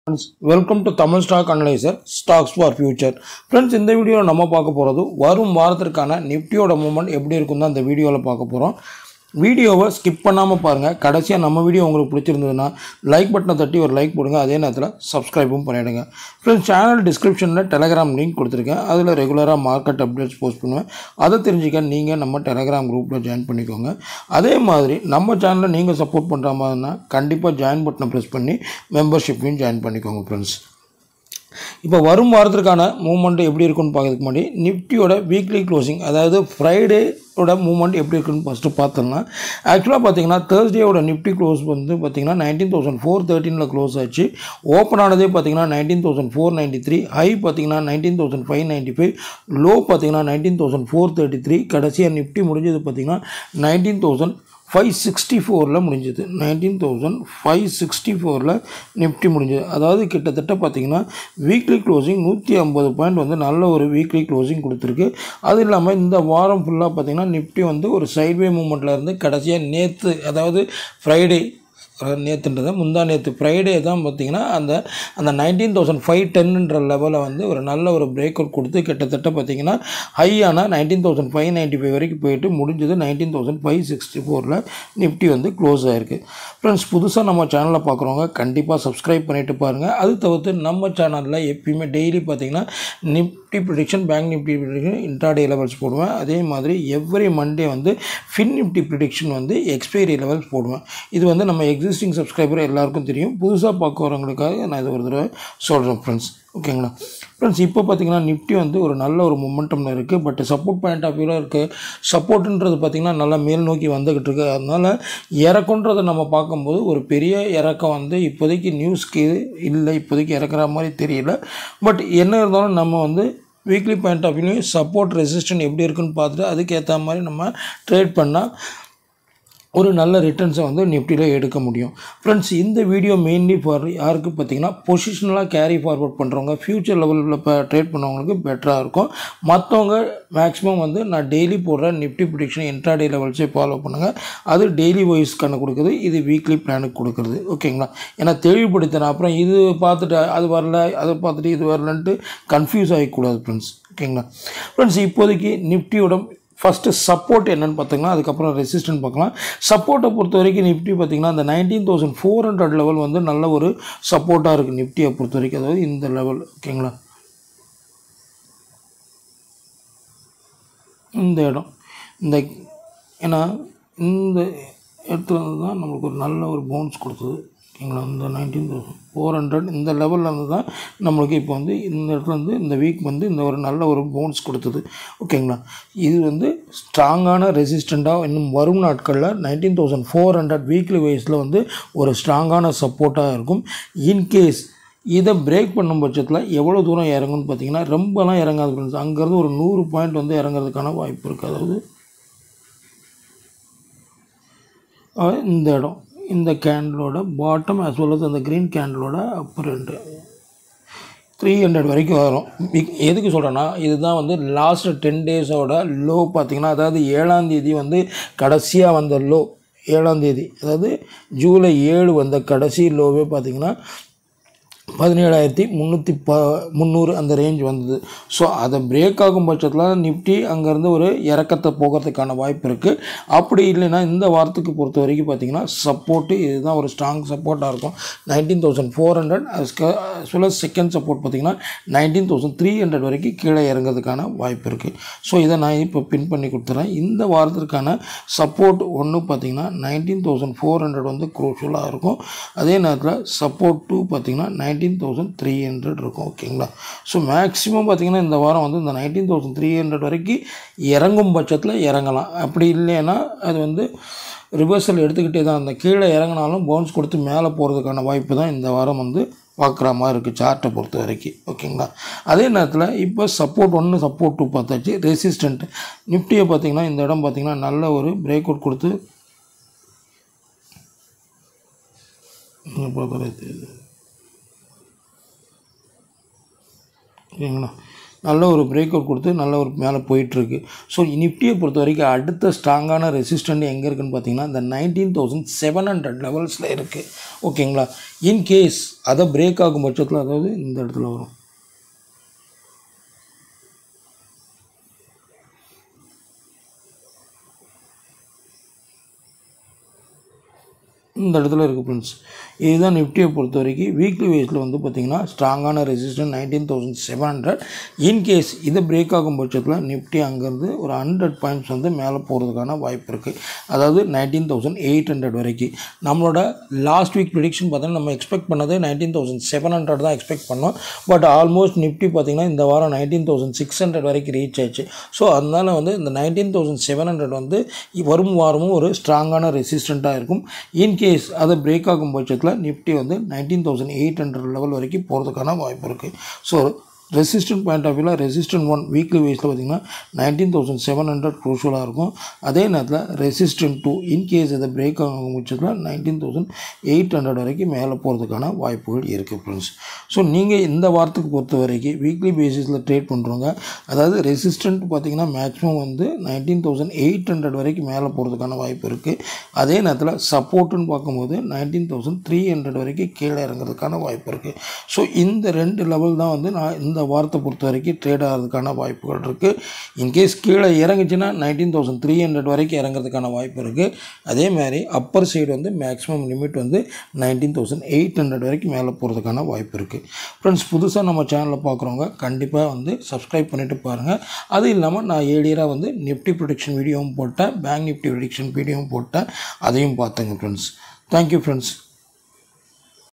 friends welcome to Tamil stock analyser stocks for future friends இந்த வீடியோவில் நம்ம பார்க்க போகிறது வரும் வாரத்திற்கான நிஃப்டியோட மூமெண்ட் எப்படி இருக்கும் தான் இந்த வீடியோவில் பார்க்க போகிறோம் வீடியோவை ஸ்கிப் பண்ணாமல் பாருங்கள் கடைசியாக நம்ம வீடியோ உங்களுக்கு பிடிச்சிருந்ததுன்னா லைக் பட்டனை தட்டி ஒரு லைக் போடுங்க அதே நேரத்தில் சப்ஸ்கிரைபும் பண்ணிவிடுங்க ஃப்ரெண்ட்ஸ் சேனல் டிஸ்கிரிப்ஷனில் டெலகிராம் லிங்க் கொடுத்துருக்கேன் அதில் ரெகுலராக மார்க்கெட் அப்டேட்ஸ் போஸ்ட் பண்ணுவேன் அதை தெரிஞ்சுக்க நீங்கள் நம்ம டெலகிராம் குரூப்பில் ஜாயின் பண்ணிக்கோங்க அதே மாதிரி நம்ம சேனலை நீங்கள் சப்போர்ட் பண்ணுற மாதிரினா கண்டிப்பாக ஜாயின் பட்டனை ப்ரெஸ் பண்ணி மெம்பர்ஷிப்பையும் ஜாயின் பண்ணிக்கோங்க ஃப்ரெண்ட்ஸ் இப்போ வரும் வாரத்திற்கான மூவ்மெண்ட் எப்படி இருக்குன்னு பார்க்கறதுக்கு முன்னாடி நிஃப்டியோட வீக்லி க்ளோசிங் அதாவது ஃப்ரைடேயோட மூவ்மெண்ட் எப்படி இருக்குன்னு ஃபஸ்ட்டு பார்த்தோம்னா ஆக்சுவலாக பார்த்தீங்கன்னா தேர்ஸ்டேயோட நிஃப்டி க்ளோஸ் வந்து பார்த்தீங்கன்னா நைன்டீன் தௌசண்ட் ஃபோர் தேர்ட்டீனில் க்ளோஸ் ஆச்சு ஓப்பன் ஆனதே பார்த்தீங்கன்னா nineteen thousand four ninety three high பார்த்தீங்கன்னா nineteen thousand five ninety five low பார்த்தீங்கன்னா nineteen thousand four thirty three கடைசியாக நிஃப்டி முடிஞ்சது பார்த்தீங்கன்னா நைன்டீன் தௌசண்ட் ஃபைவ் சிக்ஸ்டி ஃபோரில் முடிஞ்சது நைன்டீன் தௌசண்ட் ஃபைவ் சிக்ஸ்டி ஃபோரில் நிஃப்டி முடிஞ்சது அதாவது கிட்டத்தட்ட பார்த்தீங்கன்னா வீக்லி க்ளோசிங் நூற்றி ஐம்பது பாயிண்ட் வந்து நல்ல ஒரு வீக்லி க்ளோசிங் கொடுத்துருக்கு அது இல்லாமல் இந்த வாரம் ஃபுல்லாக பார்த்தீங்கன்னா நிஃப்டி வந்து ஒரு சைட்வே மூமெண்ட்டில் இருந்து கடைசியாக நேற்று அதாவது ஃப்ரைடே நேற்றுன்றது முந்தா நேற்று ஃப்ரைடே தான் பார்த்தீங்கன்னா அந்த அந்த நைன்டீன் தௌசண்ட் ஃபைவ் டென்ன்ற லெவலில் வந்து ஒரு நல்ல ஒரு பிரேக் அவுட் கொடுத்து கிட்டத்தட்ட பார்த்தீங்கன்னா ஹையான nineteen thousand five ninety five வரைக்கும் போயிட்டு முடிஞ்சது நைன்டீன் தௌசண்ட் ஃபைவ் சிக்ஸ்டி ஃபோரில் நிஃப்டி வந்து க்ளோஸ் ஆகிருக்கு ஃப்ரெண்ட்ஸ் புதுசாக நம்ம சேனலில் பார்க்குறவங்க கண்டிப்பாக சப்ஸ்கிரைப் பண்ணிட்டு பாருங்கள் அது தவிர்த்து நம்ம சேனலில் எப்பயுமே டெய்லி பார்த்தீங்கன்னா Nifty prediction bank Nifty prediction intraday levels போடுவேன் அதே மாதிரி எவ்ரி மண்டே வந்து ஃபின் நிஃப்டி ப்ரிடிக்ஷன் வந்து எக்ஸ்பைரி லெவல்ஸ் போடுவேன் இது வந்து நம்ம எக்ஸிஸ்டிங் சப்ஸ்கிரைபர் எல்லாருக்கும் தெரியும் புதுசாக பார்க்குறவங்களுக்காக நான் இது ஒரு தடவை சொல்கிறேன் ஃப்ரெண்ட்ஸ் ஓகேங்களா ஃப்ரெண்ட்ஸ் இப்போ பார்த்தீங்கன்னா நிஃப்டி வந்து ஒரு நல்ல ஒரு மொமெண்டமில் இருக்குது பட் சப்போர்ட் பாயிண்ட் ஆஃப் வியூவில் இருக்குது சப்போர்ட்டுன்றது பார்த்திங்கன்னா நல்லா மேல் நோக்கி வந்துக்கிட்டு இருக்கு அதனால் இறக்குன்றதை நம்ம பார்க்கும்போது ஒரு பெரிய இறக்கம் வந்து இப்போதைக்கு நியூஸ்க்கு இல்லை இப்போதைக்கு இறக்குற மாதிரி தெரியல பட் என்ன இருந்தாலும் நம்ம வந்து weekly point of view support resistant எப்படி இருக்குன்னு பார்த்துட்டு அதுக்கேற்ற மாதிரி நம்ம ட்ரேட் பண்ணால் ஒரு நல்ல ரிட்டர்ன்ஸை வந்து நிஃப்டியில் எடுக்க முடியும் ஃப்ரெண்ட்ஸ் இந்த வீடியோ மெயின்லி ஃபார் யாருக்கு பார்த்தீங்கன்னா பொசிஷனலாக கேரி ஃபார்வர்ட் பண்ணுறவங்க ஃப்யூச்சர் லெவலில் இப்போ ட்ரேட் பண்ணவங்களுக்கு பெட்டராக இருக்கும் மற்றவங்க மேக்ஸிமம் வந்து நான் டெய்லி போடுற நிஃப்டி ப்ரிடிக்ஷன் இன்ட்ராடே லெவல்ஸே ஃபாலோ பண்ணுங்கள் அது டெய்லி வைஸ்க்கான கொடுக்குறது இது வீக்லி பிளானுக்கு கொடுக்குறது ஓகேங்களா ஏன்னா தெளிவுபடுத்தின அப்புறம் இது பார்த்துட்டு அது வரல அதை பார்த்துட்டு இது வரலன்ட்டு கன்ஃபியூஸ் ஆகிக்கூடாது ஃப்ரெண்ட்ஸ் ஓகேங்களா ஃப்ரெண்ட்ஸ் இப்போதைக்கு நிஃப்டியோட ஃபஸ்ட்டு சப்போர்ட் என்னென்னு பார்த்தீங்கன்னா அதுக்கப்புறம் ரெசிஸ்டன்ட் பார்க்கலாம் சப்போர்ட்டை பொறுத்த வரைக்கும் நிஃப்டி பார்த்திங்கன்னா அந்த nineteen thousand four hundred level வந்து நல்ல ஒரு சப்போர்ட்டாக இருக்குது நிஃப்டியை பொறுத்த வரைக்கும் அதாவது இந்த லெவல் ஓகேங்களா இந்த இடம் இந்த ஏன்னா இந்த இடத்துல இருந்து தான் நம்மளுக்கு ஒரு நல்ல ஒரு பவுன்ஸ் கொடுத்தது ஓகேங்களா இந்த நைன்டீன் தௌசண்ட் ஃபோர் ஹண்ட்ரட் இந்த லெவலில் இருந்து தான் நம்மளுக்கு இப்போ வந்து இந்த இடத்துல வந்து இந்த வீக் வந்து இந்த ஒரு நல்ல ஒரு பவுன்ஸ் கொடுத்தது ஓகேங்களா இது வந்து ஸ்ட்ராங்கான ரெசிஸ்டண்ட்டாக இன்னும் வரும் நாட்களில் nineteen thousand four hundred weekly வைஸில் வந்து ஒரு ஸ்ட்ராங்கான சப்போர்ட்டாக இருக்கும் இன்கேஸ் இதை பிரேக் பண்ணும் பட்சத்தில் எவ்வளோ தூரம் இறங்கும்னு பார்த்தீங்கன்னா ரொம்பலாம் இறங்காது ஃப்ரெண்ட்ஸ் அங்கேருந்து ஒரு நூறு பாயிண்ட் வந்து இறங்குறதுக்கான வாய்ப்பு இருக்குது அதாவது அஹ் இந்த இடம் இந்த கேண்டலோட பாட்டம் as well as அந்த க்ரீன் கேண்டலோட அப்பர் ரெண்டு த்ரீ ஹண்ட்ரட் வரைக்கும் வரும் பிக்- எதுக்கு சொல்கிறேன்னா இதுதான் வந்து லாஸ்ட் டென் டேஸோட லோ பார்த்தீங்கன்னா அதாவது ஏழாம் தேதி வந்து கடைசியாக வந்த லோ ஏழாம் தேதி அதாவது ஜூலை ஏழு வந்த கடைசி லோவே பார்த்தீங்கன்னா பதினேழாயிரத்தி முந்நூற்றி ப முந்நூறு அந்த ரேஞ்ச் வந்தது ஸோ அதை பிரேக் ஆகும் பட்சத்தில் நிஃப்டி அங்கேருந்து ஒரு இறக்கத்தை போகிறதுக்கான வாய்ப்பு இருக்குது அப்படி இல்லைன்னா இந்த வாரத்துக்கு பொறுத்த வரைக்கும் பார்த்தீங்கன்னா சப்போர்ட்டு இதுதான் ஒரு ஸ்ட்ராங் சப்போர்ட்டாக இருக்கும் நைன்டீன் தௌசண்ட் ஃபோர் ஹண்ட்ரட் சொல்ல செகண்ட் சப்போர்ட் பார்த்தீங்கன்னா நைன்டீன் தௌசண்ட் த்ரீ ஹண்ட்ரட் வரைக்கும் கீழே இறங்கிறதுக்கான வாய்ப்பு இருக்குது ஸோ இதை நான் இப்போ பின் பண்ணி கொடுத்துறேன் இந்த வாரத்திற்கான சப்போர்ட் ஒன்று பார்த்தீங்கன்னா நைன்டீன் தௌசண்ட் ஃபோர் ஹண்ட்ரட் வந்து குரூஷலாக இருக்கும் அதே நேரத்தில் சப்போர்ட் டூ பார்த்தீங்கன்னா நைன்டீன் தௌசண்ட் த்ரீ ஹண்ட்ரட் இருக்கும் ஓகேங்களா ஸோ மேக்ஸிமம் பார்த்தீங்கன்னா இந்த வாரம் வந்து இந்த நைன்டீன் தௌசண்ட் த்ரீ ஹண்ட்ரட் வரைக்கும் இறங்கும் பட்சத்தில் இறங்கலாம் அப்படி இல்லைன்னா அது வந்து ரிவர்சல் எடுத்துக்கிட்டே தான் அந்த கீழே இறங்கினாலும் பவுன்ஸ் கொடுத்து மேலே போகிறதுக்கான வாய்ப்பு தான் இந்த வாரம் வந்து பார்க்குற மாதிரி இருக்குது சார்ட்டை பொறுத்த வரைக்கும் ஓகேங்களா அதே நேரத்தில் இப்போ சப்போர்ட் ஒன்று சப்போர்ட் டூ பார்த்தாச்சு ரெசிஸ்டன்ட் நிஃப்டியை பார்த்தீங்கன்னா இந்த இடம் பார்த்தீங்கன்னா நல்ல ஒரு பிரேக் அவுட் கொடுத்து இங்கே பார்த்தாலே தெரியுது ஓகேங்களா நல்ல ஒரு பிரேக் அவுட் கொடுத்து நல்ல ஒரு மேலே போயிட்டுருக்கு ஸோ நிஃப்டியை பொறுத்த வரைக்கும் அடுத்த ஸ்ட்ராங்கான ரெசிஸ்டன்ட் எங்கே இருக்குன்னு பார்த்தீங்கன்னா இந்த நைன்டீன் தௌசண்ட் செவன் ஹண்ட்ரட் லெவல்ஸில் இருக்குது ஓகேங்களா இன் கேஸ் அதை பிரேக் ஆகும் பட்சத்தில் அதாவது இந்த இடத்துல வரும் இந்த இடத்துல இருக்குது ஃப்ரெண்ட்ஸ் இதுதான் நிஃப்டியை பொறுத்த வரைக்கும் வீக்லி வேஸில் வந்து பார்த்திங்கன்னா ஸ்ட்ராங்கான resistant nineteen thousand seven hundred in case இது பிரேக் ஆகும் பட்சத்தில் நிஃப்டி அங்கேருந்து ஒரு ஹண்ட்ரட் பாயிண்ட்ஸ் வந்து மேலே போகிறதுக்கான வாய்ப்பு இருக்குது அதாவது நைன்டீன் தௌசண்ட் எயிட் ஹண்ட்ரட் வரைக்கும் நம்மளோட லாஸ்ட் வீக் ப்ரிடிக்ஷன் பார்த்தீங்கன்னா நம்ம எக்ஸ்பெக்ட் பண்ணது நைன்டீன் தௌசண்ட் செவன் ஹண்ட்ரட் தான் எக்ஸ்பெக்ட் பண்ணோம் பட் ஆல்மோஸ்ட் நிஃப்டி பார்த்திங்கன்னா இந்த வாரம் நைன்டீன் தௌசண்ட் சிக்ஸ் ஹண்ட்ரட் வரைக்கும் ரீச் ஆயிடுச்சு ஸோ அதனால் வந்து இந்த நைன்டீன் தௌசண்ட் செவன் ஹண்ட்ரட் வந்து வரும் வாரமும் ஒரு ஸ்ட்ராங்கான ரெசிஸ்டண்ட்டாக இருக்கும் இன்கேஸ் அதை பிரேக் ஆகும் பட்சத்தில் நிஃப்டி வந்து nineteen thousand eight hundred level வரைக்கும் போகிறதுக்கான வாய்ப்பு இருக்குது ஸோ ரெசிஸ்டன்ட் பாயிண்ட் ஆஃப் வியூவில் ரெசிஸ்டன்ட் ஒன் வீக்லி வேஸில் பார்த்திங்கன்னா நைன்டீன் தௌசண்ட் செவன் ஹண்ட்ரட் க்ரூஷலாக இருக்கும் அதே நேரத்தில் ரெசிஸ்டன்ட் டூ இன்கேஸ் இதை பிரேக் ஆகும் பட்சத்தில் நைன்டீன் தௌசண்ட் எயிட் ஹண்ட்ரட் வரைக்கும் மேலே போகிறதுக்கான வாய்ப்புகள் இருக்குது ஃப்ரெண்ட்ஸ் ஸோ நீங்கள் இந்த வாரத்துக்கு பொறுத்த வரைக்கும் வீக்லி பேசிஸில் ட்ரேட் பண்ணுறவங்க அதாவது ரெசிஸ்டன்ட் பார்த்திங்கன்னா மேக்ஸிமம் வந்து நைன்டீன் தௌசண்ட் எயிட் ஹண்ட்ரட் வரைக்கும் மேலே போகிறதுக்கான வாய்ப்பு இருக்குது அதே நேரத்தில் சப்போர்ட்டுன்னு பார்க்கும்போது நைன்டீன் தௌசண்ட் த்ரீ ஹண்ட்ரட் வரைக்கும் கீழே இறங்குறதுக்கான வாய்ப்பு இருக்குது ஸோ இந்த ரெண்டு லெவல் தான் வந்து நான் இந்த வாரத்தை பொறுத்த வரைக்கும் ட்ரேட் ஆகிறதுக்கான வாய்ப்புகள் இருக்குது இன்கேஸ் கீழே இறங்குச்சுன்னா நைன்டீன் தௌசண்ட் த்ரீ ஹண்ட்ரட் வரைக்கும் இறங்குறதுக்கான வாய்ப்பு இருக்குது அதே மாதிரி அப்பர் சைடு வந்து மேக்ஸிமம் லிமிட் வந்து நைன்டீன் தௌசண்ட் எயிட் ஹண்ட்ரட் வரைக்கும் மேலே போகிறதுக்கான வாய்ப்பு இருக்குது ஃப்ரெண்ட்ஸ் புதுசாக நம்ம சேனலில் பார்க்குறவங்க கண்டிப்பாக வந்து சப்ஸ்கிரைப் பண்ணிவிட்டு பாருங்கள் அது இல்லாமல் நான் ஏழியராக வந்து நிஃப்டி ப்ரொடிக்ஷன் வீடியோவும் போட்டேன் பேங்க் நிஃப்டி ப்ரொடிக்ஷன் வீடியோவும் போட்டேன் அதையும் பார்த்துங்க ஃப்ரெண்ட்ஸ் தேங்க்யூ ஃப்ரெண்ட்ஸ்